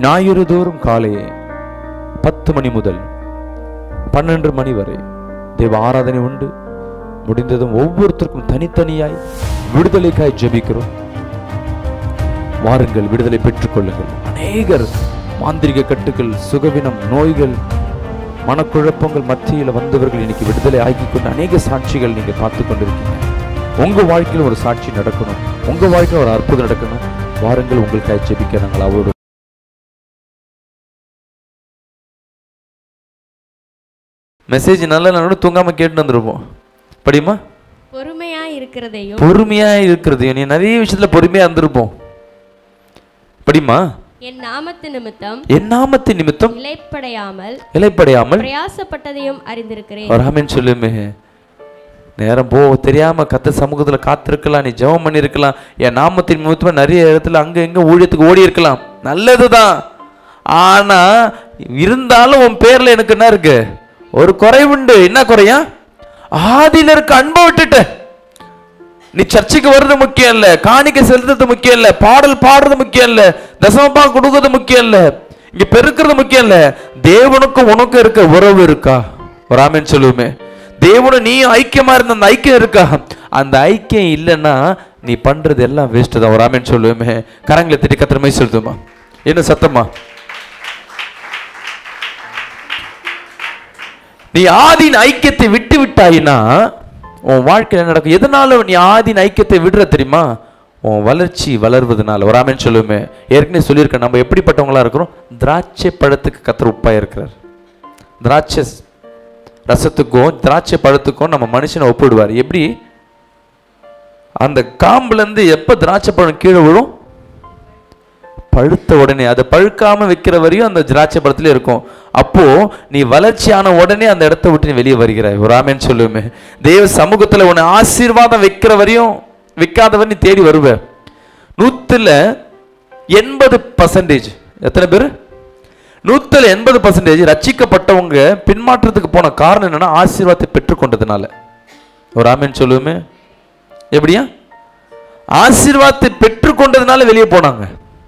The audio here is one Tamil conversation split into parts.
ஞாயிறு தோறும் காலை பத்து மணி முதல் பன்னெண்டு மணி வரை தேவ ஆராதனை உண்டு முடிந்ததும் ஒவ்வொருத்தருக்கும் தனித்தனியாய் விடுதலைக்காய் ஜெபிக்கிறோம் வாருங்கள் விடுதலை பெற்றுக்கொள்ளுங்கள் அநேகர் மாந்திரிக கட்டுகள் சுகவினம் நோய்கள் மனக்குழப்பங்கள் மத்தியில் வந்தவர்கள் இன்னைக்கு விடுதலை ஆக்கி கொண்டு அநேக சாட்சிகள் நீங்க பார்த்து கொண்டிருக்கீங்க உங்க வாழ்க்கையில் ஒரு சாட்சி நடக்கணும் உங்க வாழ்க்கையில் ஒரு அற்புதம் நடக்கணும் வாருங்கள் உங்களுக்காக ஜெபிக்க நாங்கள் அவரோடு மெசேஜ் நல்ல நல்ல தூங்காம கேட்டு வந்திருப்போம் படியுமா பொறுமையா இருக்கிறதையும் பொறுமையா இருக்கிறது நீ நிறைய விஷயத்துல பொறுமையா இருந்திருப்போம் படியுமா என் நாமத்து நிமித்தம் என் நாமத்தின் நிமித்தம் இலைப்படையாமல் இலைப்படையாமல் பிரயாசப்பட்டதையும் அறிந்திருக்கிறேன் வராமன்னு சொல்லுமே நேரம் போ தெரியாம கத்த சமூகத்துல காத்திருக்கலாம் நீ ஜெபம் பண்ணியிருக்கலாம் என் நாமத்தின் நிமித்தமா நிறைய இடத்துல அங்க இங்க ஊழியத்துக்கு ஓடி இருக்கலாம் நல்லதுதான் ஆனா இருந்தாலும் உன் பேர்ல எனக்கு என்ன இருக்கு ஒரு குறைவுண்டு என்ன குறையா ஆதியில இருக்க அன்பை விட்டுட்ட நீ சர்ச்சுக்கு வர்றது முக்கியம் இல்ல காணிக்க செலுத்துறது முக்கியம் இல்ல பாடல் பாடுறது முக்கியம் இல்ல தசமப்பா கொடுக்கறது முக்கியம் இல்ல இங்க பெருக்கிறது முக்கியம் இல்ல தேவனுக்கும் உனக்கும் இருக்க உறவு இருக்கா ஒரு ஆமென் சொல்லுவோமே தேவனும் நீ ஐக்கியமா இருந்த அந்த ஐக்கியம் இருக்கா அந்த ஐக்கியம் இல்லைன்னா நீ பண்றது எல்லாம் வேஸ்ட் தான் ஒரு ஆமென் சொல்லுவோமே கரங்களை திட்டி கத்துற மாதிரி சொல்லுமா என்ன சத்தமா நீ ஆதியின் ஐக்கியத்தை விட்டு விட்டாயினா உன் வாழ்க்கையில் என்ன நடக்கும் எதனால நீ ஆதியின் ஐக்கியத்தை விடுற தெரியுமா உன் வளர்ச்சி வளர்வதனால ஒரு ஆமென் சொல்லுமே ஏற்கனவே சொல்லியிருக்கேன் நம்ம எப்படிப்பட்டவங்களா இருக்கிறோம் திராட்சை பழத்துக்கு கத்தர் உப்பா இருக்கிறார் திராட்சை ரசத்துக்கும் திராட்சை பழத்துக்கும் நம்ம மனுஷனை ஒப்பிடுவார் எப்படி அந்த காம்புல இருந்து எப்ப திராட்சை பழம் கீழே விழும் பழுத்த உடனே அதை பழுக்காம வைக்கிற வரையும் அந்த திராட்சை பழத்துல இருக்கும் அப்போ நீ வளர்ச்சியான உடனே அந்த இடத்த விட்டு நீ வெளியே வருகிறாய் ஒரு ஆமேன்னு சொல்லுவேன் தேவ சமூகத்துல உன்னை ஆசீர்வாதம் வைக்கிற வரையும் வைக்காதவர் நீ தேடி வருவ நூத்துல எண்பது பர்சன்டேஜ் எத்தனை பேர் நூத்துல எண்பது பர்சன்டேஜ் ரட்சிக்கப்பட்டவங்க பின்மாற்றத்துக்கு போன காரணம் என்னன்னா ஆசீர்வாதத்தை பெற்றுக்கொண்டதுனால ஒரு ஆமேன்னு சொல்லுவோமே எப்படியா ஆசீர்வாதத்தை பெற்றுக்கொண்டதுனால வெளியே போனாங்க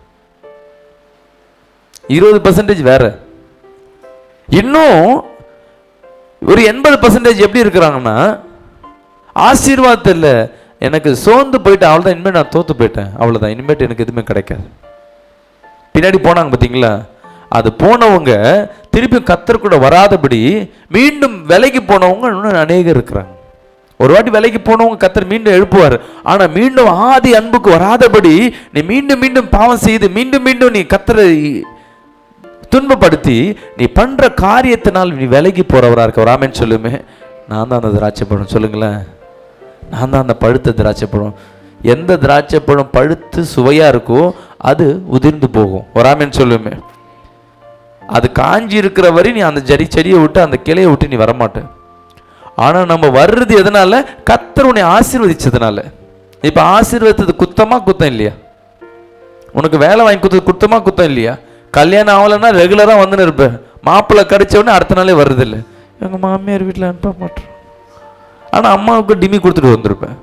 இருபது பர்சன்டேஜ் வேற இன்னும் ஒரு எண்பது பர்சன்டேஜ் எப்படி இருக்கிறாங்கன்னா ஆசீர்வாதத்தில் எனக்கு சோர்ந்து போயிட்டு அவ்வளோதான் இனிமேல் நான் தோத்து போயிட்டேன் அவ்வளோதான் இனிமேட்டு எனக்கு எதுவுமே கிடைக்காது பின்னாடி போனாங்க பார்த்தீங்களா அது போனவங்க திருப்பி கத்தர் கூட வராதபடி மீண்டும் விலைக்கு போனவங்க இன்னும் அநேகர் இருக்கிறாங்க ஒரு வாட்டி விலைக்கு போனவங்க கத்தர் மீண்டும் எழுப்புவார் ஆனா மீண்டும் ஆதி அன்புக்கு வராதபடி நீ மீண்டும் மீண்டும் பாவம் செய்து மீண்டும் மீண்டும் நீ கத்தரை துன்பப்படுத்தி நீ பண்ற காரியத்தினால் நீ விலகி போறவரா இருக்க ராமன் சொல்லுமே நான் தான் அந்த திராட்சை பழம் சொல்லுங்களேன் நான் தான் அந்த பழுத்த திராட்சை பழம் எந்த திராட்சை பழம் பழுத்து சுவையா இருக்கோ அது உதிர்ந்து போகும் ராமன் சொல்லுமே அது காஞ்சி இருக்கிற வரை நீ அந்த செடி செடியை விட்டு அந்த கிளையை விட்டு நீ வரமாட்ட ஆனா நம்ம வர்றது எதனால கத்தர் உன்னை ஆசீர்வதிச்சதுனால இப்ப ஆசீர்வதித்தது குத்தமா குத்தம் இல்லையா உனக்கு வேலை வாங்கி கொடுத்தது குத்தமா குத்தம் இல்லையா கல்யாணம் ஆகலைன்னா ரெகுலராக வந்துன்னு இருப்பேன் மாப்பிள்ளை கடிச்ச உடனே அடுத்த நாளே வர்றதில்லை எங்கள் மாமியார் வீட்டில் அனுப்ப மாட்டோம் ஆனால் அம்மாவுக்கு டிமி கொடுத்துட்டு வந்திருப்பேன்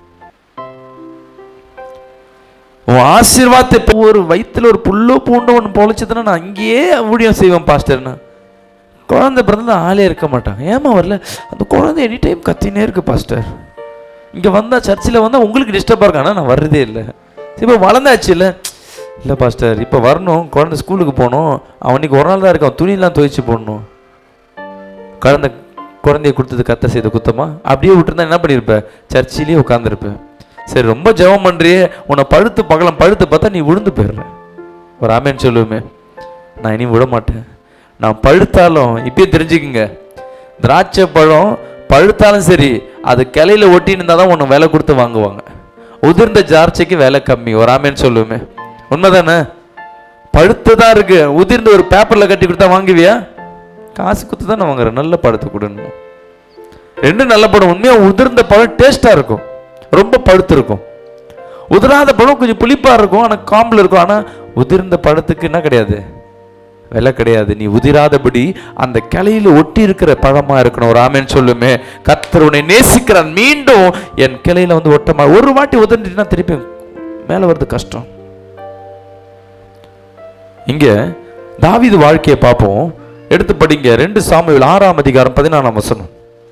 உன் ஆசீர்வாதத்தை இப்போ ஒரு வயித்துல ஒரு புல்லோ பூண்டோ ஒன்று பொழைச்சதுன்னா நான் அங்கேயே ஊழியம் செய்வேன் பாஸ்டர்னா குழந்தை பிறந்தா ஆளே இருக்க மாட்டாங்க ஏமா வரல அந்த குழந்தை எனி டைம் கத்தினே இருக்கு பாஸ்டர் இங்கே வந்தால் சர்ச்சில் வந்தால் உங்களுக்கு டிஸ்டர்பாக இருக்கு ஆனால் நான் வர்றதே இல்லை இப்போ வளர்ந்தாச்சு இல்லை இல்லை பாஸ்டர் இப்போ வரணும் குழந்தை ஸ்கூலுக்கு போகணும் அவனுக்கு ஒரு நாள் தான் இருக்கான் துணியெல்லாம் துவைச்சு போடணும் குழந்தை குழந்தைய கொடுத்தது கத்த செய்த குத்தமா அப்படியே விட்டுருந்தா என்ன பண்ணியிருப்ப சர்ச்சிலேயே உட்காந்துருப்பேன் சரி ரொம்ப ஜெபம் பண்ணுறியே உன்னை பழுத்து பகலம் பழுத்து பார்த்தா நீ விழுந்து போயிடுற ஒரு ஆமேன்னு சொல்லுவேமே நான் இனி விட மாட்டேன் நான் பழுத்தாலும் இப்பயே தெரிஞ்சுக்குங்க திராட்சை பழம் பழுத்தாலும் சரி அது கிளையில ஒட்டின்னு இருந்தால் தான் உன்னை விலை கொடுத்து வாங்குவாங்க உதிர்ந்த திராட்சைக்கு விலை கம்மி ஒரு ஆமேன்னு சொல்லுவேமே உண்மைதானே பழுத்ததா இருக்கு உதிர்ந்து ஒரு பேப்பர்ல கட்டி கொடுத்தா வாங்குவியா காசு கொடுத்து தான் நான் வாங்குறேன் நல்ல பழத்தை கொடுன்னு ரெண்டும் நல்ல பழம் உண்மையா உதிர்ந்த பழம் டேஸ்டா இருக்கும் ரொம்ப பழுத்து இருக்கும் உதிராத பழம் கொஞ்சம் புளிப்பா இருக்கும் ஆனா காம்பில் இருக்கும் ஆனா உதிர்ந்த பழத்துக்கு என்ன கிடையாது விலை கிடையாது நீ உதிராதபடி அந்த கிளையில ஒட்டி இருக்கிற பழமா இருக்கணும் ஒரு ஆமேன்னு சொல்லுமே கத்தர் உன்னை நேசிக்கிறான் மீண்டும் என் கிளையில வந்து ஒட்டமா ஒரு வாட்டி உதிர்ந்துட்டுனா திருப்பி மேல வர்றது கஷ்டம் இங்க தாவீது வாழ்க்கையை பார்ப்போம் எடுத்து படிங்க ரெண்டு சாமுவேல் ஆறாம் அதிகாரம் பதினாலாம் வசனம்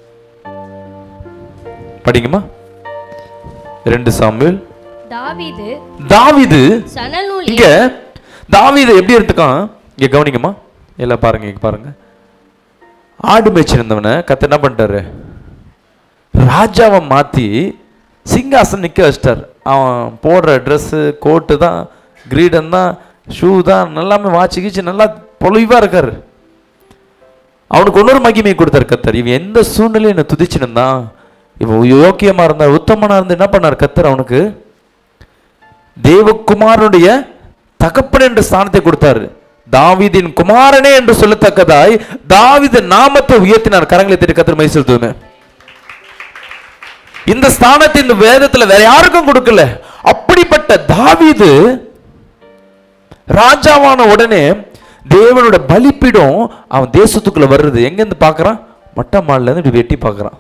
படிங்கம்மா ரெண்டு சாமுவேல் தாவீது தாவீது சணல் நூல் இங்க தாவீது எப்படி எடுத்துக்கான் இங்க கவனிங்கம்மா எல்லாம் பாருங்க இங்க பாருங்க ஆடு மேய்ச்சிருந்தவனை கத்த என்ன பண்ணிட்டாரு ராஜாவை மாத்தி சிங்காசனம் நிக்க வச்சிட்டார் அவன் போடுற ட்ரெஸ்ஸு கோட்டு தான் கிரீடம் தான் ஷூ தான் எல்லாமே வாட்சி கீச்சு நல்லா பொலிவா இருக்காரு அவனுக்கு இன்னொரு மகிமை கொடுத்தார் கத்தர் இவன் எந்த சூழ்நிலையும் என்ன துதிச்சுன்னு இவன் யோக்கியமா இருந்தார் உத்தமனா இருந்து என்ன பண்ணார் கத்தர் அவனுக்கு தேவகுமாரனுடைய தகப்பன் என்ற ஸ்தானத்தை கொடுத்தாரு தாவீதின் குமாரனே என்று சொல்லத்தக்கதாய் தாவீது நாமத்தை உயர்த்தினார் கரங்களை தட்டி கத்திர மை செலுத்துவமே இந்த ஸ்தானத்தை இந்த வேதத்துல வேற யாருக்கும் கொடுக்கல அப்படிப்பட்ட தாவீது ராஜாவான உடனே தேவனோட பலிப்பீடம் அவன் தேசத்துக்குள்ள வர்றது எங்க இருந்து பார்க்கறான் மொட்டை மாடில இருந்து இப்படி வெட்டி பார்க்கறான்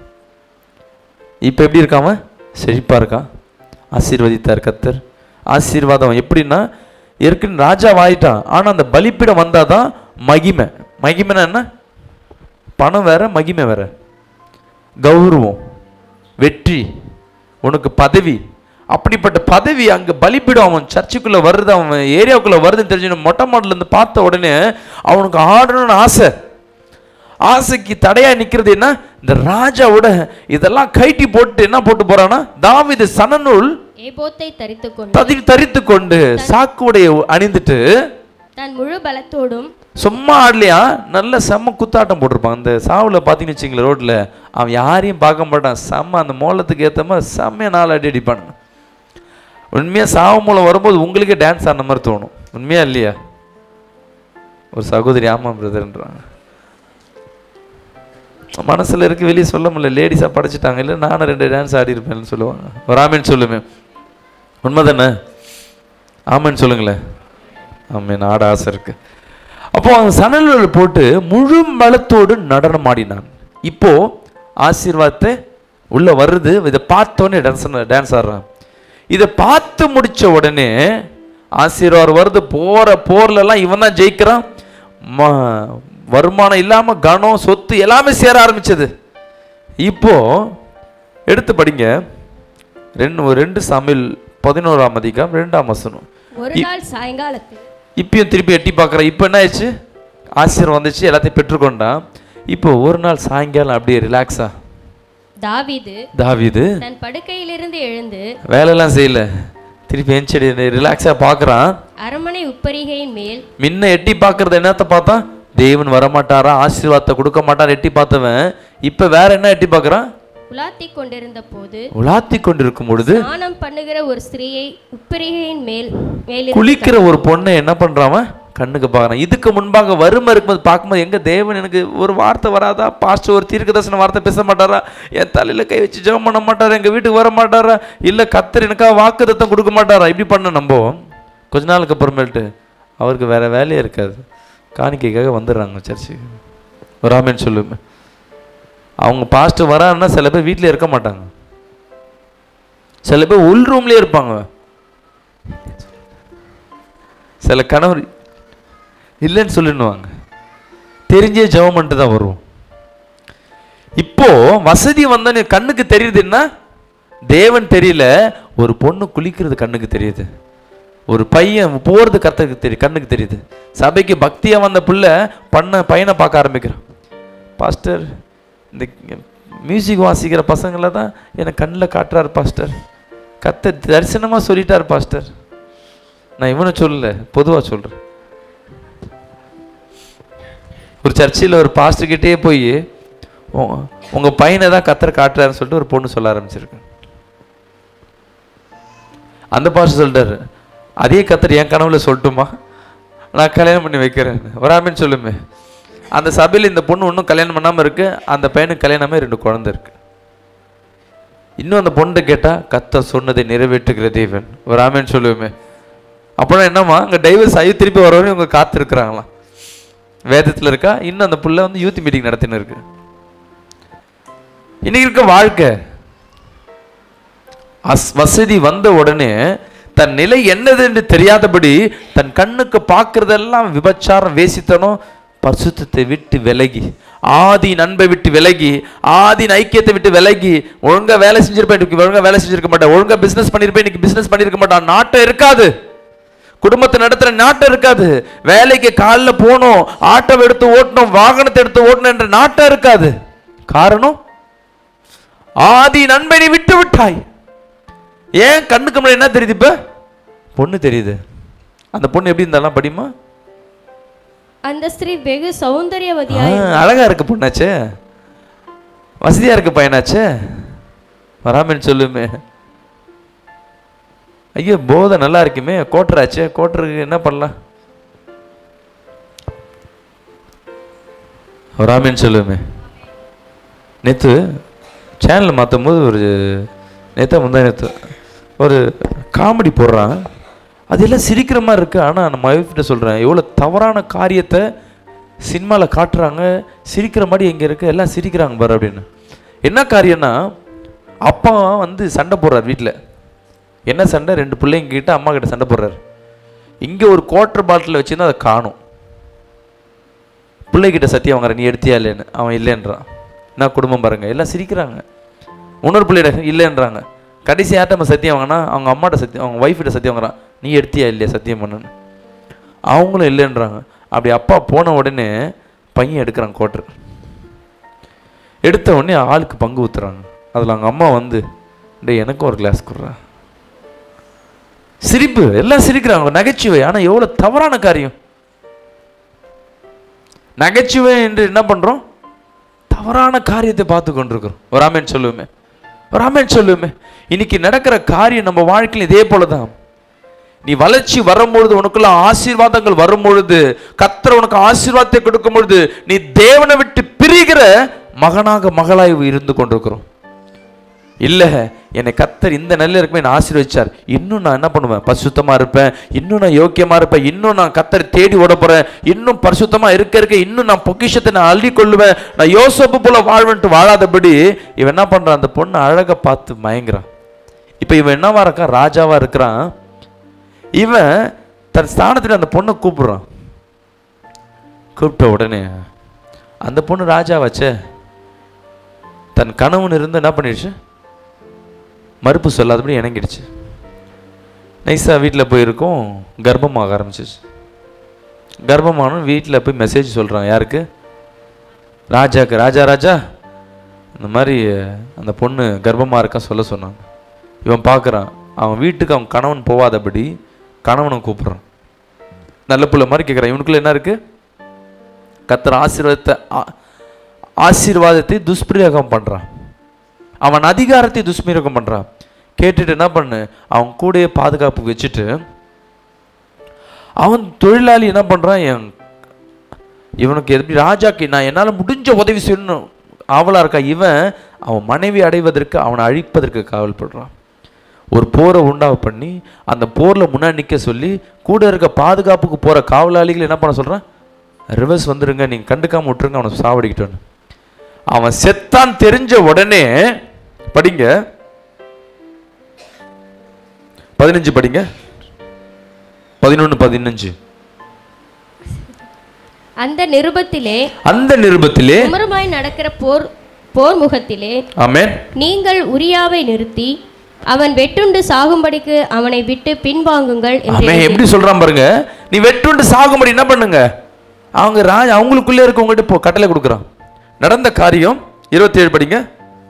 இப்போ எப்படி இருக்கான் அவன் செழிப்பா இருக்கான் ஆசீர்வதித்தார் கத்தர் ஆசீர்வாதம் எப்படின்னா ஏற்கனவே ராஜா ஆயிட்டான் ஆனா அந்த பலிப்பீடம் வந்தாதான் மகிமை மகிமைனா என்ன பணம் வேற மகிமை வேற கௌரவம் வெற்றி உனக்கு பதவி அப்படிப்பட்ட பதவி அங்க பலிப்பீடம் அவன் சர்ச்சுக்குள்ள வருது அவன் ஏரியாவுக்குள்ள வருதுன்னு தெரிஞ்சு மொட்டை மாடல இருந்து பார்த்த உடனே அவனுக்கு ஆடணும்னு ஆசை ஆசைக்கு தடையா நிக்கிறது என்ன இந்த ராஜாவோட இதெல்லாம் கைட்டி போட்டு என்ன போட்டு போறான்னா தாவீது சனநூல் ஏபோத்தை தரித்துக் கொண்டு ததி தரித்து கொண்டு சாக்குடைய அணிந்துட்டு தன் முழு பலத்தோடும் சும்மா ஆடலையா நல்ல செம்ம குத்தாட்டம் போட்டிருப்பான் அந்த சாவுல பார்த்தீங்கன்னு வச்சுங்களேன் ரோட்ல அவன் யாரையும் பார்க்க மாட்டான் செம்ம அந்த மோளத்துக்கு ஏத்த மாதிரி செம்மையா நாலு அடி அடிப்பான் உண்மையா சாவு மூலம் வரும்போது உங்களுக்கே டான்ஸ் ஆன மாதிரி தோணும் உண்மையா இல்லையா ஒரு சகோதரி ஆமா பிரதர்ன்றாங்க மனசுல இருக்கு வெளியே சொல்ல முடியல லேடிஸா படைச்சிட்டாங்க இல்லை நானும் ரெண்டு டான்ஸ் ஆடி இருப்பேன்னு சொல்லுவாங்க ஒரு ஆமேன்னு சொல்லுமே உண்மைதானே ஆமேன்னு சொல்லுங்களேன் ஆமேன் ஆட ஆசை இருக்கு அப்போ அவன் சணல்கள் போட்டு முழு பலத்தோடு நடனம் ஆடினான் இப்போ ஆசீர்வாதத்தை உள்ள வருது இதை பார்த்தோன்னே டான்ஸ் டான்ஸ் ஆடுறான் இதை பார்த்து முடிச்ச உடனே ஆசீர்வாதம் வருது போற போர்ல எல்லாம் இவன் தான் ஜெயிக்கிறான் ம- வருமானம் இல்லாம கனம் சொத்து எல்லாமே சேர ஆரம்பிச்சது இப்போ எடுத்து படிங்க ரெண்டு ஒரு ரெண்டு சமையல் பதினோராம் அதிகம் ரெண்டாம் வசனம் ஒரு நாள் சாயங்காலத்தில் இப்பயும் திருப்பி எட்டி பார்க்குறேன் இப்போ என்ன ஆயிடுச்சு ஆசீர்வாதம் வந்துச்சு எல்லாத்தையும் பெற்றுக்கொண்டான் இப்போ ஒரு நாள் சாயங்காலம் அப்படியே ரிலாக்ஸா தாவீது தாவீது தன் படுக்கையிலிருந்து எழுந்து வேலையெல்லாம் செய்யல திருப்பி எஞ்சடி ரிலாக்ஸாக பார்க்குறான் அரண்மனை உப்பரிகையின் மேல் முன்ன எட்டி பார்க்கறது என்னத்த பார்த்தான் தேவன் வரமாட்டாரா ஆசீர்வாதத்தை கொடுக்க மாட்டார் எட்டி பார்த்தவன் இப்போ வேற என்ன எட்டி பார்க்குறான் உலாத்திக் கொண்டிருந்த போது உலாத்தி கொண்டிருக்கும் பொழுது ஸ்நானம் பண்ணுகிற ஒரு ஸ்திரீயை உப்பரிகையின் மேல் மேலிருந்து குளிக்கிற ஒரு பொண்ணை என்ன பண்றான் கண்ணுக்கு பார்க்கறான் இதுக்கு முன்பாக வறுமை இருக்கும்போது பார்க்கும்போது எங்க தேவன் எனக்கு ஒரு வார்த்தை வராதா பாஸ்டர் ஒரு தீர்க்கதர்சன வார்த்தை பேச மாட்டாரா என் தலையில கை வச்சு ஜெபம் பண்ண மாட்டாரா எங்க வீட்டுக்கு வர மாட்டாரா இல்ல கத்தர் எனக்காக வாக்குத்தத்தம் கொடுக்க மாட்டாரா இப்படி பண்ண நம்ப கொஞ்ச நாளுக்கு அப்புறமேட்டு அவருக்கு வேற வேலையே இருக்காது காணிக்கைக்காக வந்துடுறாங்க சர்ச்சுக்கு வராமேன்னு சொல்லுமே அவங்க பாஸ்டர் வரான்னா சில பேர் வீட்டில் இருக்க மாட்டாங்க சில பேர் உள் ரூம்லயே இருப்பாங்க சில கணவர் இல்லைன்னு சொல்லிடுவாங்க தெரிஞ்சே ஜெபம் பண்ணிட்டு தான் வருவோம் இப்போ வசதி வந்தோன்னு கண்ணுக்கு தெரியுதுன்னா தேவன் தெரியல ஒரு பொண்ணு குளிக்கிறது கண்ணுக்கு தெரியுது ஒரு பையன் போறது கத்துக்கு தெரியும் கண்ணுக்கு தெரியுது சபைக்கு பக்தியா வந்த புள்ள பண்ண பையனை பார்க்க ஆரம்பிக்கிறான் பாஸ்டர் இந்த மியூசிக் வாசிக்கிற பசங்களை தான் எனக்கு கண்ணில் காட்டுறாரு பாஸ்டர் கத்த தரிசனமா சொல்லிட்டார் பாஸ்டர் நான் இவனை சொல்லல பொதுவா சொல்றேன் ஒரு சர்ச்சில் ஒரு பாஸ்டர் கிட்டே போய் உ- உங்க பையனை தான் கத்தர் காட்டுறாருன்னு சொல்லிட்டு ஒரு பொண்ணு சொல்ல ஆரம்பிச்சிருக்கு அந்த பாஸ்டர் சொல்லிட்டாரு அதே கத்தர் என் கனவுல சொல்லட்டுமா நான் கல்யாணம் பண்ணி வைக்கிறேன் வராமன்னு சொல்லுமே அந்த சபையில் இந்த பொண்ணு இன்னும் கல்யாணம் பண்ணாம இருக்கு அந்த பையனுக்கு கல்யாணமே ரெண்டு குழந்தை இருக்கு இன்னும் அந்த பொண்ணு கேட்டா கத்த சொன்னதை நிறைவேற்றுகிற தேவன் வராமன்னு சொல்லுவேமே அப்புறம் என்னம்மா அங்க டைவர்ஸ் ஆகி திருப்பி வரவரையும் இவங்க காத்திருக்கிறாங்களாம் வேதத்துல இருக்கா இன்னும் அந்த புள்ள வந்து யூத் மீட்டிங் நடத்தின்னு இருக்கு இன்னைக்கு இருக்க வாழ்க்கை அஸ் வசதி வந்த உடனே தன் நிலை என்னது என்று தெரியாதபடி தன் கண்ணுக்கு பார்க்கறதெல்லாம் விபச்சாரம் வேசித்தனம் பரிசுத்தத்தை விட்டு விலகி ஆதி அன்பை விட்டு விலகி ஆதின் ஐக்கியத்தை விட்டு விலகி ஒழுங்கா வேலை செஞ்சிருப்பேன் இன்னைக்கு ஒழுங்கா வேலை செஞ்சிருக்க மாட்டேன் ஒழுங்கா பிசினஸ் பண்ணிருப்பேன் இன்னைக்கு பிசினஸ் பண்ணிருக்க மாட்டான் நாட்டம் இருக்காது குடும்பத்தை நடத்துற நாட்டம் இருக்காது வேலைக்கு காலைல போகணும் ஆட்டோ எடுத்து ஓட்டணும் வாகனத்தை எடுத்து ஓட்டணும் என்ற நாட்டம் இருக்காது காரணம் ஆதி நண்பனை விட்டு விட்டாய் ஏன் கண்ணுக்கு முன்னாடி என்ன தெரியுது இப்ப பொண்ணு தெரியுது அந்த பொண்ணு எப்படி இருந்தாலும் படியுமா அந்த ஸ்திரீ வெகு சௌந்தரியவதியா ஆ, அழகா இருக்கு பொண்ணாச்சே வசதியா இருக்கு பையனாச்சே வராமன்னு சொல்லுமே ஐயோ போதை நல்லா இருக்குமே கோட்டராச்சே கோட்டருக்கு என்ன பண்ணலாம் வராமன்னு சொல்லுமே நேற்று சேனல் மாற்றும் போது ஒரு நேத்தா முந்தா நேற்று ஒரு காமெடி போடுறான் அது எல்லாம் சிரிக்கிற மாதிரி இருக்கு ஆனால் நம்ம ஒய்ஃப்கிட்ட சொல்கிறேன் எவ்வளோ தவறான காரியத்தை சினிமாவில் காட்டுறாங்க சிரிக்கிற மாதிரி எங்கே இருக்கு எல்லாம் சிரிக்கிறாங்க பாரு அப்படின்னு என்ன காரியம்னா அப்பா வந்து சண்டை போடுறார் வீட்டில் என்ன சண்டை ரெண்டு பிள்ளைங்க கிட்ட அம்மா கிட்ட சண்டை போடுறாரு இங்கே ஒரு குவார்டர் பாட்டில் வச்சுருந்தா அதை காணும் பிள்ளைகிட்ட சத்தியம் வாங்குற நீ எடுத்தியா இல்லைன்னு அவன் இல்லைன்றான் என்ன குடும்பம் பாருங்க எல்லாம் சிரிக்கிறாங்க இன்னொரு பிள்ளைகிட்ட இல்லைன்றாங்க கடைசி யார்ட்ட நம்ம சத்தியம் வாங்கினா அவங்க அம்மாட்ட சத்தியம் அவங்க ஒய்ஃப்கிட்ட சத்தியம் வாங்குறான் நீ எடுத்தியா இல்லையா சத்தியம் பண்ணுன்னு அவங்களும் இல்லைன்றாங்க அப்படி அப்பா போன உடனே பையன் எடுக்கிறான் கோட்டர் எடுத்த உடனே ஆளுக்கு பங்கு ஊத்துறாங்க அதில் அவங்க அம்மா வந்து டேய் எனக்கும் ஒரு கிளாஸ் கொடுறா சிரிப்பு எல்லாம் சிரிக்கிறாங்க நகைச்சுவை ஆனால் எவ்வளோ தவறான காரியம் நகைச்சுவை என்று என்ன பண்றோம் தவறான காரியத்தை பார்த்து கொண்டிருக்கிறோம் ஒரு ஆமேன் சொல்லுவோமே ஒரு ஆமேன் சொல்லுவோமே இன்னைக்கு நடக்கிற காரியம் நம்ம வாழ்க்கையில் இதே போலதான் நீ வளர்ச்சி வரும்பொழுது உனக்குள்ள ஆசீர்வாதங்கள் வரும்பொழுது கத்தர் உனக்கு ஆசீர்வாதத்தை கொடுக்கும் பொழுது நீ தேவனை விட்டு பிரிகிற மகனாக மகளாய் இருந்து கொண்டிருக்கிறோம் இல்ல என்னை கத்தர் இந்த நல்ல இருக்குமே என்னை ஆசீர்வதிச்சார் இன்னும் நான் என்ன பண்ணுவேன் பரிசுத்தமா இருப்பேன் இன்னும் நான் யோக்கியமா இருப்பேன் இன்னும் நான் கத்தர் தேடி ஓட போறேன் இன்னும் பரிசுத்தமா இருக்க இருக்க இன்னும் நான் பொக்கிஷத்தை நான் அள்ளி கொள்ளுவேன் நான் யோசப்பு போல வாழ்வன்ட்டு வாழாதபடி இவன் என்ன பண்றான் அந்த பொண்ணு அழகை பார்த்து மயங்குறான் இப்போ இவன் என்னவா இருக்கான் ராஜாவா இருக்கிறான் இவன் தன் ஸ்தானத்தில் அந்த பொண்ணை கூப்பிடுறான் கூப்பிட்ட உடனே அந்த பொண்ணு ராஜாவாச்சே தன் கணவன் இருந்து என்ன பண்ணிடுச்சு மறுப்பு சொல்லாதபடி இணங்கிடுச்சு நைஸாக வீட்டில் போயிருக்கோம் கர்ப்பமாக ஆரம்பிச்சிச்சு கர்ப்பமானும் வீட்டில் போய் மெசேஜ் சொல்கிறான் யாருக்கு ராஜாக்கு ராஜா ராஜா இந்த மாதிரி அந்த பொண்ணு கர்ப்பமாக இருக்கா சொல்ல சொன்னாங்க இவன் பார்க்குறான் அவன் வீட்டுக்கு அவன் கணவன் போகாதபடி கணவனை கூப்பிட்றான் நல்ல புள்ள மாதிரி கேட்குறான் இவனுக்குள்ள என்ன இருக்கு கத்தர் ஆசீர்வாதத்தை ஆ- ஆசீர்வாதத்தை துஷ்பிரயோகம் பண்ணுறான் அவன் அதிகாரத்தை துஷ்பிரயோகம் பண்ணுறான் கேட்டுட்டு என்ன பண்ணு அவன் கூடயே பாதுகாப்பு வச்சுட்டு அவன் தொழிலாளி என்ன பண்ணுறான் என் இவனுக்கு எப்படி ராஜாக்கு நான் என்னால் முடிஞ்ச உதவி செய்யணும் ஆவலாக இருக்கா இவன் அவன் மனைவி அடைவதற்கு அவனை அழிப்பதற்கு காவல்படுறான் ஒரு போரை உண்டாக பண்ணி அந்த போரில் முன்னாடி நிற்க சொல்லி கூட இருக்க பாதுகாப்புக்கு போகிற காவலாளிகள் என்ன பண்ண சொல்கிறான் ரிவர்ஸ் வந்துருங்க நீங்கள் கண்டுக்காம விட்டுருங்க அவனை சாவடிக்கிட்டோன்னு அவன் செத்தான் தெரிஞ்ச உடனே படிங்க பதினஞ்சு படிங்க பதினொன்று பதினஞ்சு அந்த நிருபத்திலே அந்த நிருபத்திலே மும்முரமாய் நடக்கிற போர் போர் முகத்திலே ஆமென் நீங்கள் உரியாவை நிறுத்தி அவன் வெட்டுண்டு சாகும்படிக்கு அவனை விட்டு பின்வாங்குங்கள் என்று அவன் எப்படி சொல்றான் பாருங்க நீ வெட்டுண்டு சாகும்படி என்ன பண்ணுங்க அவங்க ராஜ் அவங்களுக்குள்ளே இருக்கவங்ககிட்ட இப்போ கட்டளை கொடுக்குறான் நடந்த காரியம் இருபத்தி ஏழு படிங்க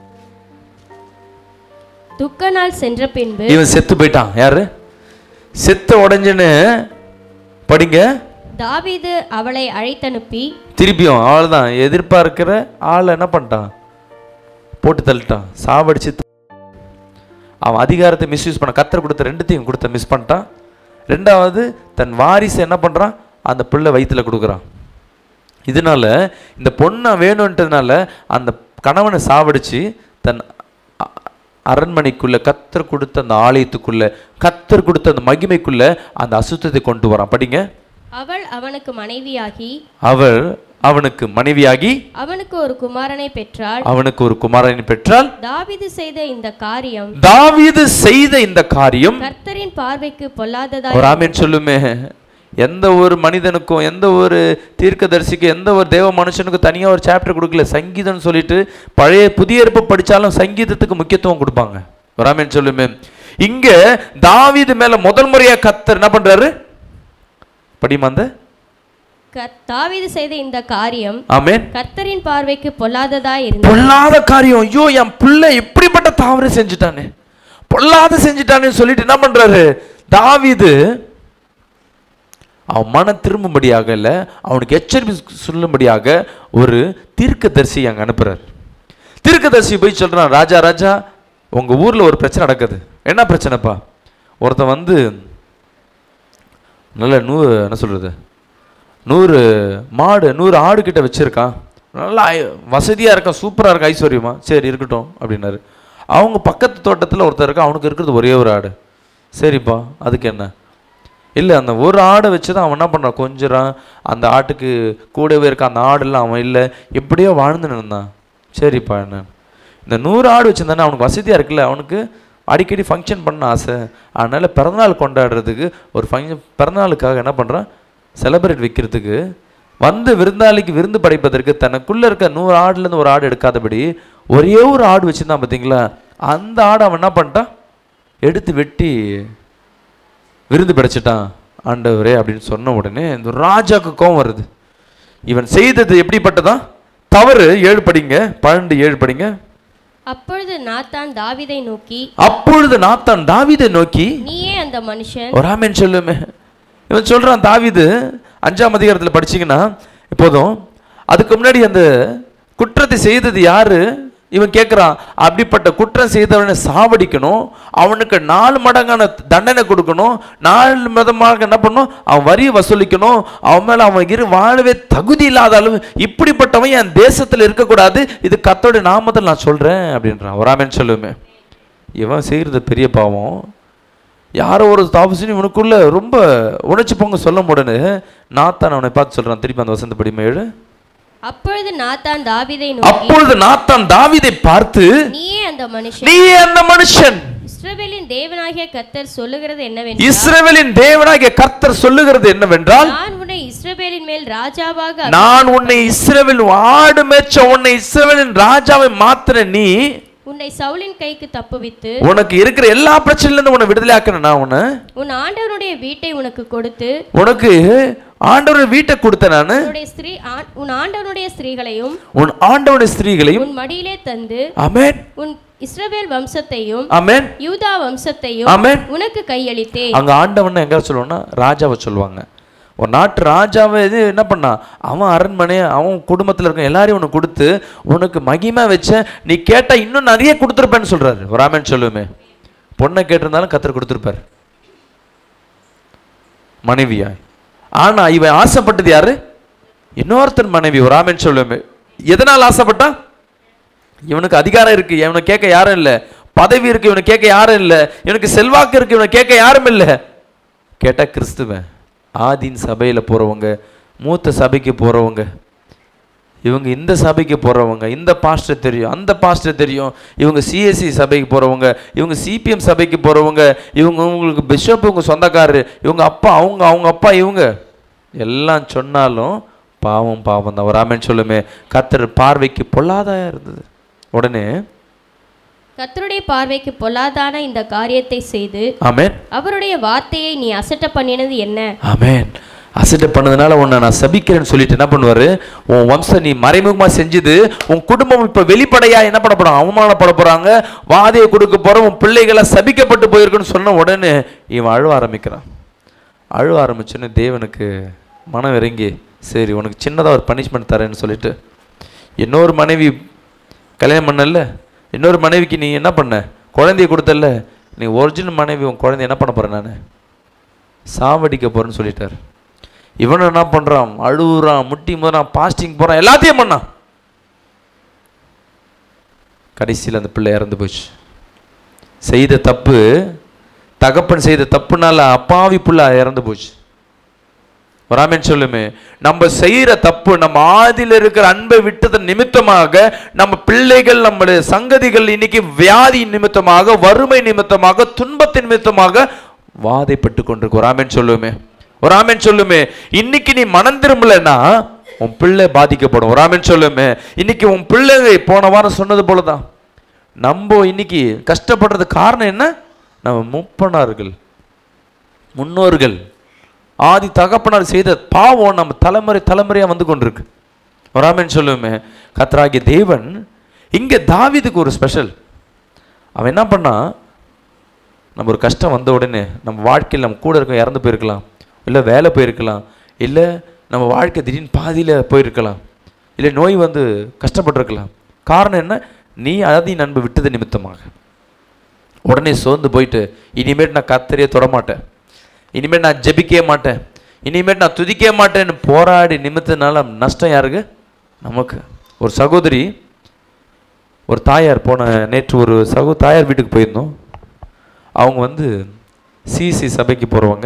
துக்க நாள் சென்ற பின்பு இவன் செத்து போயிட்டான் யாரு செத்த உடஞ்சுன்னு படிங்க தாவீது அவளை அழைத்தனுப்பி திருப்பியும் அவ்வளோதான் எதிர்பார்க்கிற ஆளை என்ன பண்ணிட்டான் போட்டு தள்ளிட்டான் சாவடிச்சு த- அவன் அதிகாரத்தை மிஸ்யூஸ் பண்ண கத்தர் கொடுத்த ரெண்டுத்தையும் கொடுத்த மிஸ் பண்ணிட்டான் ரெண்டாவது தன் வாரிசு என்ன பண்ணுறான் அந்த பிள்ளை வயித்துல கொடுக்குறான் இதனால இந்த பொண்ணை வேணுன்றதுனால அந்த கணவனை சாவடிச்சு தன் அ- அரண்மனைக்குள்ள கத்தர் கொடுத்த அந்த ஆலயத்துக்குள்ள கத்தர் கொடுத்த அந்த மகிமைக்குள்ள அந்த அசுத்தத்தை கொண்டு வரான் படிங்க அவள் அவனுக்கு மனைவியாகி அவள் அவனுக்கு மனைவியாகி அவனுக்கு ஒரு குமாரனை பெற்றாள் அவனுக்கு ஒரு குமாரனை பெற்றால் தாவீது செய்த இந்த காரியம் தாவீது செய்த இந்த காரியம் கர்த்தரின் பார்வைக்கு பொல்லாததா ஒரு ஆமீன் சொல்லுமே எந்த ஒரு மனிதனுக்கும் எந்த ஒரு தீர்க்கதரிசிக்கும் எந்த ஒரு தேவ மனுஷனுக்கும் தனியாக ஒரு சாப்டர் கொடுக்கல சங்கீதம்னு சொல்லிட்டு பழைய புதிய இருப்பு படித்தாலும் சங்கீதத்துக்கு முக்கியத்துவம் கொடுப்பாங்க ஒரு ஆமீன் சொல்லுமே இங்க தாவீது மேல முதல் முறையா கத்தர் என்ன பண்றாரு படிமா அந்த கர்- தாவீது செய்த இந்த காரியம் ஆமேன் கர்த்தரின் பார்வைக்கு பொல்லாததா இருந்தது பொல்லாத காரியம் ஐயோ என் பிள்ளை இப்படிப்பட்ட தவறு செஞ்சுட்டானே பொல்லாத செஞ்சுட்டானே சொல்லிட்டு என்ன பண்றாரு தாவீது அவன் மன திரும்பும்படியாக இல்லை அவனுக்கு எச்சரிப்பு சொல்லும்படியாக ஒரு தீர்க்கதரிசி அங்கே அனுப்புறாரு தீர்க்கதரிசி போய் சொல்றான் ராஜா ராஜா உங்க ஊர்ல ஒரு பிரச்சனை நடக்குது என்ன பிரச்சனைப்பா ஒருத்தன் வந்து நல்ல நூறு என்ன சொல்றது நூறு மாடு நூறு ஆடு கிட்ட வச்சிருக்கான் நல்லா ஐ- வசதியா இருக்கான் சூப்பரா இருக்கு ஐஸ்வர்யமா சரி இருக்கட்டும் அப்படின்னாரு அவங்க பக்கத்து தோட்டத்துல ஒருத்தர் இருக்கா அவனுக்கு இருக்கிறது ஒரே ஒரு ஆடு சரிப்பா அதுக்கு என்ன இல்லை அந்த ஒரு ஆடை வச்சு தான் அவன் என்ன பண்ணுறான் கொஞ்சறான் அந்த ஆட்டுக்கு கூடவே இருக்க அந்த ஆடெல்லாம் அவன் இல்லை எப்படியோ வாழ்ந்து இருந்தான் சரிப்பா என்ன இந்த நூறு ஆடு வச்சிருந்தானே அவனுக்கு வசதியாக இருக்குல்ல அவனுக்கு அடிக்கடி ஃபங்க்ஷன் பண்ண ஆசை அதனால் பிறந்தநாள் கொண்டாடுறதுக்கு ஒரு ஃபங்க்ஷன் பிறந்தநாளுக்காக என்ன பண்ணுறான் செலிப்ரேட் வைக்கிறதுக்கு வந்து விருந்தாளிக்கு விருந்து படைப்பதற்கு தனக்குள்ளே இருக்க நூறு ஆடுலேருந்து ஒரு ஆடு எடுக்காதபடி ஒரே ஒரு ஆடு வச்சுருந்தான் பார்த்தீங்களா அந்த ஆடை அவன் என்ன பண்ணிட்டான் எடுத்து வெட்டி விருந்து படைச்சிட்டான் ஆண்டவரே அப்படின்னு சொன்ன உடனே இந்த ராஜாக்கு கோவம் வருது இவன் செய்தது எப்படிப்பட்டதா தவறு ஏழு படிங்க பன்னெண்டு ஏழு படிங்க அப்பொழுது நாத்தான் தாவீதை நோக்கி அப்பொழுது நாத்தான் தாவீதை நோக்கி நீயே அந்த மனுஷன் ஒரு ஆமேன் சொல்லுமே இவன் சொல்றான் தாவீது அஞ்சாம் அதிகாரத்தில் படிச்சீங்கன்னா இப்போதும் அதுக்கு முன்னாடி அந்த குற்றத்தை செய்தது யாரு இவன் கேட்குறான் அப்படிப்பட்ட குற்றம் செய்தவனை சாவடிக்கணும் அவனுக்கு நாலு மடங்கான தண்டனை கொடுக்கணும் நாலு மதமாக என்ன பண்ணணும் அவன் வரியை வசூலிக்கணும் அவன் மேலே அவன் இரு வாழவே தகுதி இல்லாத அளவு இப்படிப்பட்டவன் என் தேசத்தில் இருக்கக்கூடாது இது கத்தோட நாமத்தில் நான் சொல்கிறேன் அப்படின்றான் ஒரு ஆமேன் சொல்லுமே இவன் செய்கிறது பெரிய பாவம் யாரோ ஒரு தாபசினி இவனுக்குள்ள ரொம்ப உணர்ச்சி பொங்க சொல்லும் உடனே நாத்தான் அவனை பார்த்து சொல்றான் திருப்பி அந்த வசந்த படிமையோடு அப்பொழுது நாத்தான் தாவீதை நோக்கி அப்பொழுது நாத்தான் தாவீதை பார்த்து நீயே அந்த மனுஷன் நீ அந்த மனுஷன் இஸ்ரவேலின் தேவனாகிய கர்த்தர் சொல்லுகிறது என்னவென்றால் இஸ்ரவேலின் தேவனாகிய கர்த்தர் சொல்லுகிறது என்னவென்றால் நான் உன்னை இஸ்ரவேலின் மேல் ராஜாவாக நான் உன்னை இஸ்ரவேல் ஆடு மேய்ச்ச உன்னை இஸ்ரவேலின் ராஜாவை மாத்திர நீ உன்னை சவுலின் கைக்கு தப்புவித்து உனக்கு இருக்கிற எல்லா பிரச்சனையில இருந்து உன்னை விடுதலை ஆக்கணும் நான் உன்னை உன் ஆண்டவனுடைய வீட்டை உனக்கு கொடுத்து உனக்கு ஆண்டவர் வீட்டை கொடுத்தேன் நான் உன்னுடைய ஸ்திரீ ஆ- உன் ஆண்டவனுடைய ஸ்திரீகளையும் உன் ஆண்டவனுடைய ஸ்திரீகளையும் உன் மடியிலே தந்து அமேன் உன் இஸ்ரவேல் வம்சத்தையும் அமேன் யூதா வம்சத்தையும் ஆமென். உனக்கு கையளித்தேன் அங்க ஆண்டவன் எங்க சொல்லுவோம்னா ராஜாவை சொல்லுவாங்க ஒரு நாட்டு ராஜாவை இது என்ன பண்ணான் அவன் அரண்மனை அவன் குடும்பத்தில் இருக்க எல்லாரையும் உனக்கு கொடுத்து உனக்கு மகிமை வச்ச நீ கேட்டா இன்னும் நிறைய கொடுத்துருப்பேன்னு சொல்றாரு ஒரு ஆமேன் சொல்லுமே பொண்ணை கேட்டிருந்தாலும் கத்தர் கொடுத்துருப்பார் மனைவியாய் ஆனா இவன் ஆசைப்பட்டது யாரு இன்னொருத்தன் மனைவி ஒரு ஆமேன் சொல்லுமே எதனால் ஆசைப்பட்டான் இவனுக்கு அதிகாரம் இருக்கு இவனை கேட்க யாரும் இல்லை பதவி இருக்கு இவனை கேட்க யாரும் இல்லை இவனுக்கு செல்வாக்கு இருக்கு இவனை கேட்க யாரும் இல்லை கேட்டா கிறிஸ்துவன் ஆதின் சபையில போறவங்க மூத்த சபைக்கு போறவங்க இவங்க இந்த சபைக்கு போறவங்க இந்த பாஸ்டர் தெரியும் அந்த பாஸ்டர் தெரியும் இவங்க சிஎஸ்சி சபைக்கு போறவங்க இவங்க சிபிஎம் சபைக்கு போறவங்க இவங்க உங்களுக்கு பிஷப் இவங்க சொந்தக்காரரு இவங்க அப்பா அவங்க அவங்க அப்பா இவங்க எல்லாம் சொன்னாலும் பாவம் பாவம் தான் ஒரு ஆமென் சொல்லுமே கத்தர் பார்வைக்கு பொல்லாதா இருந்தது உடனே கர்த்தருடைய பார்வைக்கு பொல்லாதான இந்த காரியத்தை செய்து ஆமென் அவருடைய வார்த்தையை நீ அசட்ட பண்ணினது என்ன ஆமென் அசட்டை பண்ணதுனால உன்னை நான் சபிக்கிறேன்னு சொல்லிட்டு என்ன பண்ணுவாரு உன் வம்சம் நீ மறைமுகமா செஞ்சது உன் குடும்பம் இப்ப வெளிப்படையா என்ன பண்ண போறாங்க அவமானப்பட போறாங்க வாதையை கொடுக்க போற உன் பிள்ளைகளை சபிக்கப்பட்டு போயிருக்குன்னு சொன்ன உடனே இவன் அழுவ ஆரம்பிக்கிறான் அழுவ ஆரம்பிச்சோன்னு தேவனுக்கு மனம் இறங்கி சரி உனக்கு சின்னதாக ஒரு பனிஷ்மெண்ட் தரேன்னு சொல்லிட்டு இன்னொரு மனைவி கல்யாணம் பண்ணல இன்னொரு மனைவிக்கு நீ என்ன பண்ண குழந்தைய கொடுத்தல்ல நீ ஒரிஜினல் மனைவி உன் குழந்தைய என்ன பண்ண போற நான் சாவடிக்க போறேன்னு சொல்லிட்டார் இவனும் என்ன பண்றான் அழுகுறான் முட்டி முதறான் பாஸ்டிங் போறான் எல்லாத்தையும் பண்ணான் கடைசியில் அந்த பிள்ளை இறந்து போச்சு செய்த தப்பு தகப்பன் செய்த தப்புனால அப்பாவி புள்ள இறந்து போச்சு வராமேன்னு சொல்லுமே நம்ம செய்யற தப்பு நம்ம ஆதியில இருக்கிற அன்பை விட்டதன் நிமித்தமாக நம்ம பிள்ளைகள் நம்முடைய சங்கதிகள் இன்னைக்கு வியாதி நிமித்தமாக வறுமை நிமித்தமாக துன்பத்தின் நிமித்தமாக வாதைப்பட்டு கொண்டிருக்கு வராமேன்னு சொல்லுமே வராமேன்னு சொல்லுமே இன்னைக்கு நீ மனம் திரும்பலன்னா உன் பிள்ளை பாதிக்கப்படும் வராமேன்னு சொல்லுமே இன்னைக்கு உன் பிள்ளை போன வாரம் சொன்னது போலதான் நம்ம இன்னைக்கு கஷ்டப்படுறது காரணம் என்ன நம்ம முப்பனார்கள் முன்னோர்கள் ஆதி தகப்பனார் செய்த பாவம் நம்ம தலைமுறை தலைமுறையா வந்து கொண்டிருக்கு வராமன்னு சொல்லுவோமே கத்ராகிய தேவன் இங்க தாவீதுக்கு ஒரு ஸ்பெஷல் அவன் என்ன பண்ணா நம்ம ஒரு கஷ்டம் வந்த உடனே நம்ம வாழ்க்கையில் நம்ம கூட இருக்க இறந்து போயிருக்கலாம் இல்லை வேலை போயிருக்கலாம் இல்லை நம்ம வாழ்க்கை திடீர்னு பாதியில் போயிருக்கலாம் இல்லை நோய் வந்து கஷ்டப்பட்டிருக்கலாம் காரணம் என்ன நீ அதாவது நண்பு விட்டது நிமித்தமாக உடனே சோர்ந்து போயிட்டு இனிமேட்டு நான் கத்தரையே தொடமாட்டேன் இனிமேல் நான் ஜெபிக்கவே மாட்டேன் இனிமேட்டு நான் துதிக்கவே மாட்டேன்னு போராடி நிமித்தனால நஷ்டம் யாருக்கு நமக்கு ஒரு சகோதரி ஒரு தாயார் போன நேற்று ஒரு சகோ தாயார் வீட்டுக்கு போயிருந்தோம் அவங்க வந்து சிசி சபைக்கு போகிறவங்க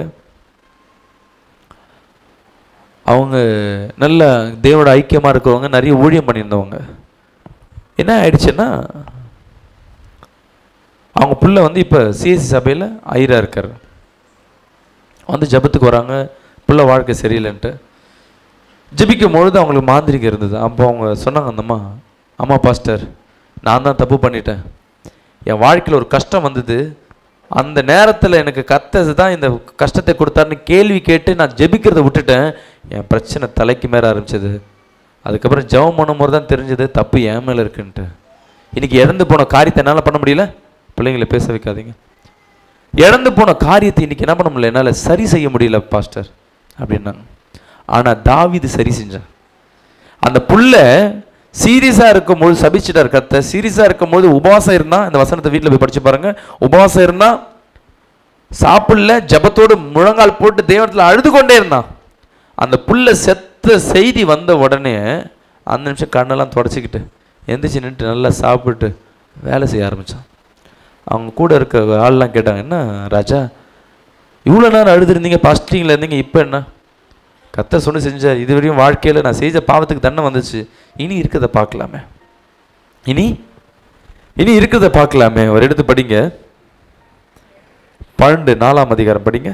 அவங்க நல்ல தேவோட ஐக்கியமாக இருக்கிறவங்க நிறைய ஊழியம் பண்ணியிருந்தவங்க என்ன ஆயிடுச்சுன்னா அவங்க புள்ள வந்து இப்போ சிஎஸ்சி சபையில் ஐரா இருக்கார் வந்து ஜெபத்துக்கு வராங்க புள்ள வாழ்க்கை சரியில்லைன்ட்டு ஜெபிக்கும் பொழுது அவங்களுக்கு மாந்திரிகம் இருந்தது அப்போ அவங்க சொன்னாங்க அந்தம்மா அம்மா பாஸ்டர் நான் தான் தப்பு பண்ணிட்டேன் என் வாழ்க்கையில் ஒரு கஷ்டம் வந்தது அந்த நேரத்தில் எனக்கு கத்தது தான் இந்த கஷ்டத்தை கொடுத்தாருன்னு கேள்வி கேட்டு நான் ஜெபிக்கிறத விட்டுட்டேன் என் பிரச்சனை தலைக்கு மேல ஆரம்பிச்சது அதுக்கப்புறம் ஜெபம் பண்ணும் போது தான் தெரிஞ்சது தப்பு என் மேலே இருக்குன்ட்டு இன்னைக்கு இறந்து போன காரியத்தை என்னால் பண்ண முடியல பிள்ளைங்களை பேச வைக்காதீங்க இழந்து போன காரியத்தை இன்னைக்கு என்ன பண்ண முடியல என்னால் சரி செய்ய முடியல பாஸ்டர் அப்படின்னாங்க ஆனால் தாவீது சரி செஞ்சான் அந்த புள்ள சீரியஸாக இருக்கும்போது சபிச்சிட்டார் கத்த சீரியஸாக இருக்கும்போது உபவாசம் இருந்தா இந்த வசனத்தை வீட்டில் போய் படிச்சு பாருங்க உபவாசம் இருந்தா சாப்பிடல ஜபத்தோடு முழங்கால் போட்டு தேவனத்தில் அழுது கொண்டே இருந்தான் அந்த புள்ள செத்த செய்தி வந்த உடனே அந்த நிமிஷம் கண்ணெல்லாம் தொடச்சிக்கிட்டு எந்திரிச்சு நின்றுட்டு நல்லா சாப்பிட்டு வேலை செய்ய ஆரம்பிச்சான் அவங்க கூட இருக்க ஆள்லாம் கேட்டாங்க என்ன ராஜா இவ்வளோ நேரம் அழுதுருந்தீங்க பாஸ்டிங்கில் இருந்தீங்க இப்போ என்ன கத்த சொன்னு செஞ்சார் இதுவரையும் வாழ்க்கையில் நான் செஞ்ச பாவத்துக்கு தண்டனை வந்துச்சு இனி இருக்கிறத பார்க்கலாமே இனி இனி இருக்கிறத பார்க்கலாமே ஒரு எடுத்து படிங்க பன்னெண்டு நாலாம் அதிகாரம் படிங்க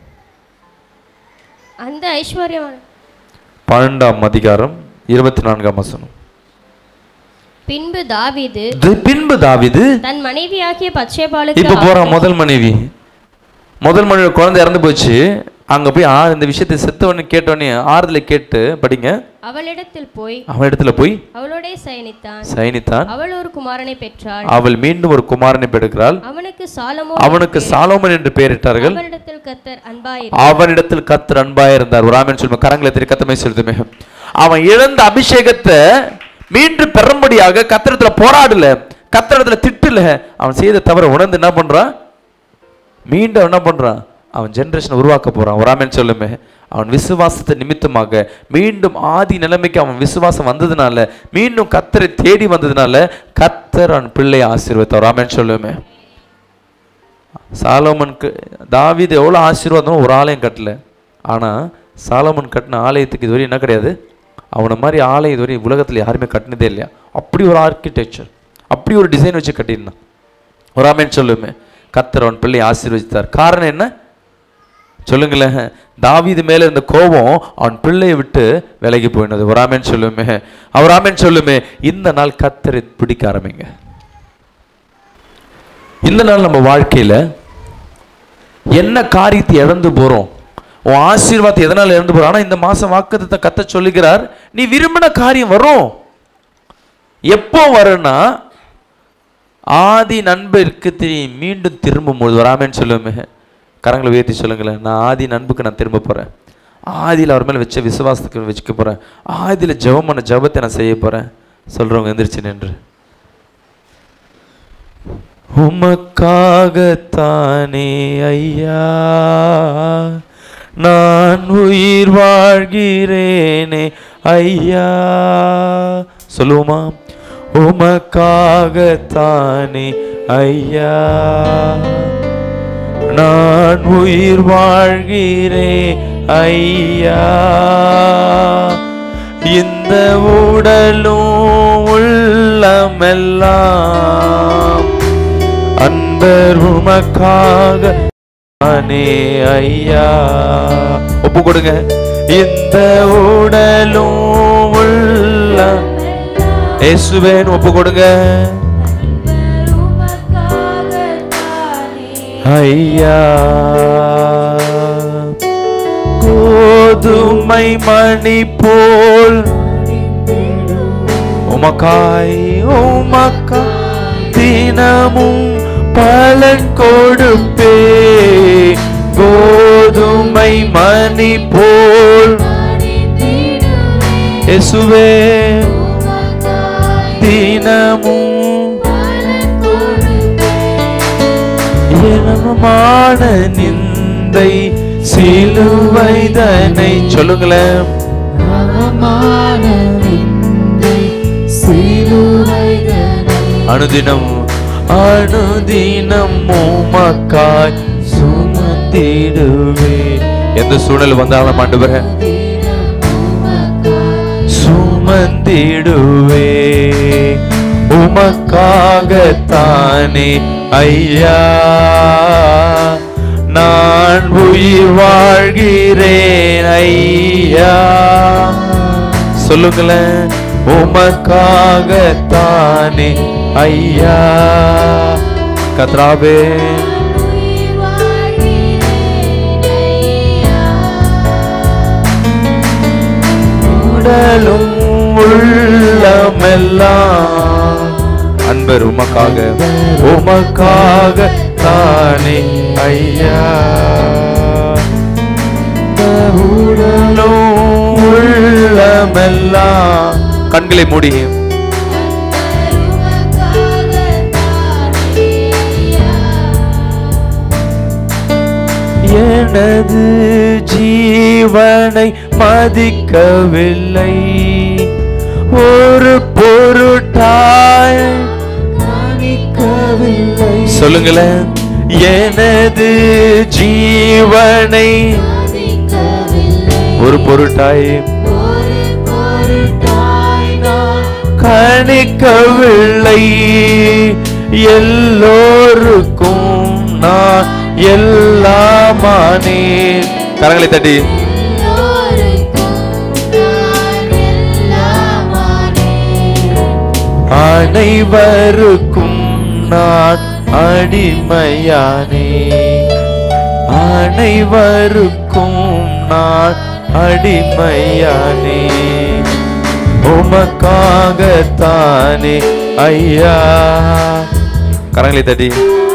அந்த ஐஸ்வர்யமான பன்னெண்டாம் அதிகாரம் இருபத்தி நான்காம் வசனம் பின்பு தாவீது இது பின்பு தாவிது தன் மனைவியாகிய பச்சைபாலுக்கு இப்ப போறான் முதல் மனைவி முதல் மனைவி குழந்தை இறந்து போச்சு அங்க போய் ஆ இந்த விஷயத்தை செத்தவன்னு கேட்டவனே ஆறுதலை கேட்டு படிங்க அவளிடத்தில் போய் அவன் இடத்துல போய் அவளோடே சயனித்தான் சயனித்தான் அவள் ஒரு குமாரனை பெற்றாள் அவள் மீண்டும் ஒரு குமாரனை பெறுகிறாள் அவனுக்கு சாலமோ அவனுக்கு சாலோமன் என்று பெயரிட்டார்கள் அவனிடத்தில் கத்தர் அன்பாயிரு அவனிடத்தில் கத்தர் அன்பாயிருந்தார் ஒரு ஆமென் சொல்லுங்க கரங்களை திரு கத்தமை செலுத்துமே அவன் இழந்த அபிஷேகத்தை மீண்டும் பெறும்படியாக கத்திரத்துல போராடல கத்திரத்துல திட்டல அவன் செய்த தவற உணர்ந்து என்ன பண்றான் மீண்டும் அவன் என்ன பண்றான் அவன் ஜெனரேஷனை உருவாக்க போறான் ஒரு ஆமென் சொல்லுமே அவன் விசுவாசத்தை நிமித்தமாக மீண்டும் ஆதி நிலைமைக்கு அவன் விசுவாசம் வந்ததுனால மீண்டும் கத்தரை தேடி வந்ததுனால கத்தர் அவன் பிள்ளையை ஆசீர்வத்தார் ஒரு ஆமென் சொல்லுமே சாலோமனுக்கு தாவீது எவ்வளோ ஆசீர்வாதம் ஒரு ஆலயம் கட்டல ஆனால் சாலோமன் கட்டின ஆலயத்துக்கு இதுவரை என்ன கிடையாது அவனை மாதிரி ஆலயம் இதுவரை உலகத்தில் யாருமே கட்டினதே இல்லையா அப்படி ஒரு ஆர்கிடெக்சர் அப்படி ஒரு டிசைன் வச்சு கட்டியிருந்தான் ஒரு ஆமேன் சொல்லுமே கத்தர் அவன் பிள்ளை ஆசீர்வதித்தார் காரணம் என்ன சொல்லுங்களேன் தாவீது மேல இருந்த கோபம் அவன் பிள்ளையை விட்டு விலகி போயினது ஒரு ஆமேன் சொல்லுமே அவர் ஆமேன் சொல்லுமே இந்த நாள் கத்தரை பிடிக்க ஆரம்பிங்க இந்த நாள் நம்ம வாழ்க்கையில என்ன காரியத்தை இழந்து போறோம் உன் ஆசீர்வாதத்தை எதனால் இழந்து போறோம் ஆனா இந்த மாசம் வாக்குத்தத்தை கத்த சொல்லுகிறார் நீ விரும்பின காரியம் வரும் எப்போ வரும்னா ஆதி நண்பருக்கு திரி- மீண்டும் திரும்பும் போது வராமேன்னு சொல்லுமே கரங்களை உயர்த்தி சொல்லுங்களேன் நான் ஆதி நண்புக்கு நான் திரும்ப போறேன் ஆதியில் அவர் மேல வச்ச விசுவாசத்துக்கு வச்சுக்க போறேன் ஆதியில் ஜெபம் பண்ண ஜெபத்தை நான் செய்ய போறேன் சொல்றவங்க எந்திரிச்சு நின்று உமக்காகத்தானே ஐயா நான் உயிர் வாழ்கிறேனே ஐயா சொல்லுவோமா உமக்காகத்தானே ஐயா நான் உயிர் வாழ்கிறேன் ஐயா இந்த உடலும் உள்ளமெல்லாம் அன்பர் உமக்காக நானே ஐயா ஒப்பு கொடுங்க இந்த உடலும் உள்ள இயேசுவேன் ஒப்பு கொடுங்க ஐயா கோதுமை மணி போல் உமக்காய் உமக்காய் தினமும் பலன் கொடுப்பே கோதுமை மணி போல் இயேசுவே தினமும் இனமான நிந்தை சிலுவைதனை சொல்லுங்களேன் அனுதினம் அனுதினம் உமக்காய் சுமந்திடுவே எந்த சூழல் வந்தாலும் ஆண்டவரே சுமந்திடுவே உமக்காகத்தானே ஐயா நான் உயிர் வாழ்கிறேன் ஐயா சொல்லுங்களேன் உமக்காகத்தானே ஐயா கத்ராவே உடலும் உள்ளமெல்லாம் அன்பர் உமக்காக உமக்காக தானே ஐயா உடலும் உள்ளமெல்லாம் கண்களை மூடி எனது ஜீவனை மதிக்கவில்லை ஒரு பொருட்டாய் சொல்லுங்களேன் எனது ஜீவனை ஒரு பொருட்டாய் கணிக்கவில்லை எல்லோருக்கும் நான் எல்லாமானேன் கரங்களை தட்டி அனைவருக்கும் நான் அடிமையானே அனைவருக்கும் நான் அடிமையானே உமக்காகத்தானே ஐயா கரங்களை தட்டி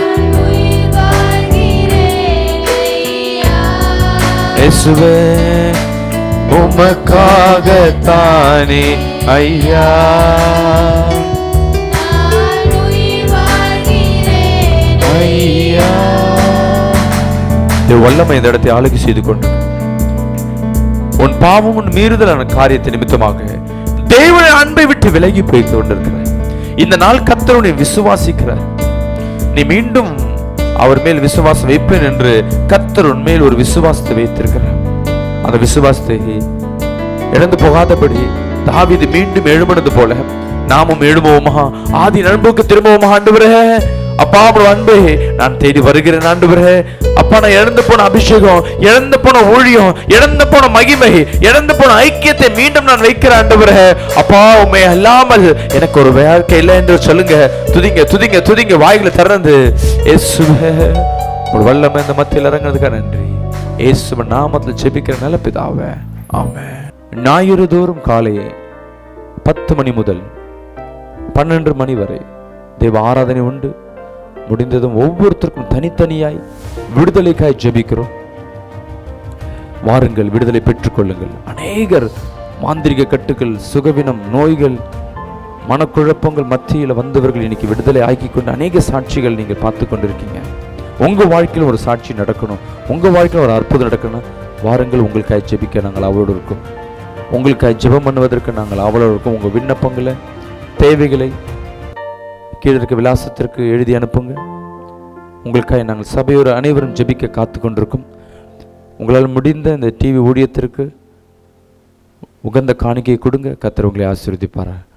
இயேசுவே உமக்காகத்தானே ஐயா ஐயா இந்த வல்லமை இந்த இடத்தை ஆளுகை செய்து கொண்டு உன் பாவம் உன் மீறுதலான காரியத்தை நிமித்தமாக தேவனுடைய அன்பை விட்டு விலகி போய் கொண்டிருக்கிறாய் இந்த நாள் கர்த்தர் உன்னை விசுவாசிக்கிறார் நீ மீண்டும் அவர் மேல் விசுவாசம் வைப்பேன் என்று கர்த்தர் உன் மேல் ஒரு விசுவாசத்தை வைத்திருக்கிறார் அந்த விசுவாசத்தை இழந்து போகாதபடி தாவீது மீண்டும் எழும்பினது போல நாமும் எழும்புவோமா ஆதி நண்புக்கு திரும்புவோமா ஆண்டவரே அப்பா உம்முடைய அன்பே நான் தேடி வருகிறேன் ஆண்டவரே அப்பா நான் இழந்து போன அபிஷேகம் இழந்து போன ஊழியம் இழந்து போன மகிமை இழந்து போன ஐக்கியத்தை மீண்டும் நான் வைக்கிறேன் ஆண்டவரே அப்பா உண்மை அல்லாமல் எனக்கு ஒரு வாழ்க்கை இல்லை என்று சொல்லுங்க துதிங்க துதிங்க துதிங்க வாய்களை திறந்து இயேசுவே ஒரு வல்லமை இந்த மத்தியில் இறங்குறதுக்காக நன்றி இயேசுவின் நாமத்தில் ஜெபிக்கிற நல்ல பிதாவே ஆமென் ஞாயிறு தோறும் காலையே பத்து மணி முதல் பன்னெண்டு மணி வரை தேவ ஆராதனை உண்டு முடிந்ததும் ஒவ்வொருத்தருக்கும் தனித்தனியாய் விடுதலைக்காய் ஜெபிக்கிறோம் வாருங்கள் விடுதலை பெற்றுக்கொள்ளுங்கள் அநேகர் மாந்திரிக கட்டுகள் சுகவினம் நோய்கள் மனக்குழப்பங்கள் மத்தியில் வந்தவர்கள் இன்னைக்கு விடுதலை ஆக்கி கொண்டு அநேக சாட்சிகள் நீங்கள் பார்த்து கொண்டிருக்கீங்க உங்க வாழ்க்கையில் ஒரு சாட்சி நடக்கணும் உங்க வாழ்க்கையில் ஒரு அற்புதம் நடக்கணும் வாருங்கள் உங்களுக்காய் ஜெபிக்க நாங்கள் அவளோடு இருக்கோம் உங்களுக்காய் ஜெபம் பண்ணுவதற்கு நாங்கள் அவளோடு இருக்கோம் உங்க விண்ணப்பங்களை தேவைகளை கீழே இருக்க விலாசத்திற்கு எழுதி அனுப்புங்க உங்களுக்காக நாங்கள் சபையோர் அனைவரும் ஜெபிக்க காத்து கொண்டிருக்கும் உங்களால் முடிந்த இந்த டிவி ஊழியத்திற்கு உகந்த காணிக்கையை கொடுங்க கத்தர் உங்களை ஆசீர்வதிப்பாரா